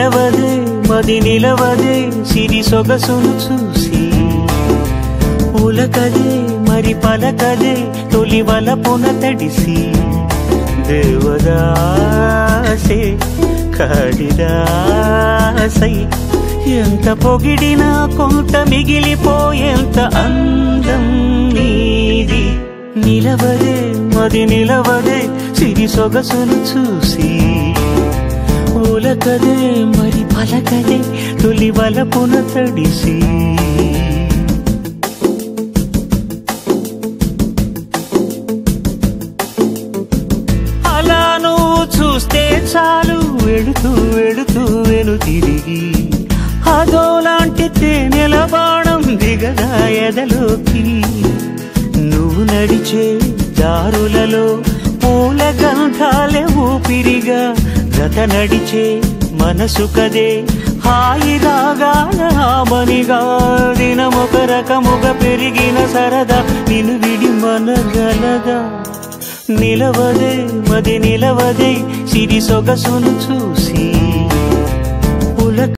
నిలవదే మది నిలవదే సిరి సొగసును చూసి ఉలకదే మరి పలకదే తొలి వలపున తడిసి దేవదాసే కాడిదాసై ఎంత పొగిడినా కొంత మిగిలిపోయేంత అందం నీది నిలవదే మది నిలవదే సిరి సొగసును చూసి ఉలకదే మరి పలకదే తొలి వలపున తడిసి అలా నువ్వు చూస్తే చాలు వెళుతూ వెళుతూ వెను తిరిగి అదోలాంటి తేనెల బాణం దిగదా ఎదలోకి నువ్వు నడిచే దారులలో పూల గంధాలే ఊపిరిగా గత నడిచే మనసు కదే హాయి రాగాల ఆమనిగా దినమొక రకముగా పెరిగిన సరదా నిన్ను విడి మనగలదా నిలవదే మది నిలవదే సిరి సొగసును చూసి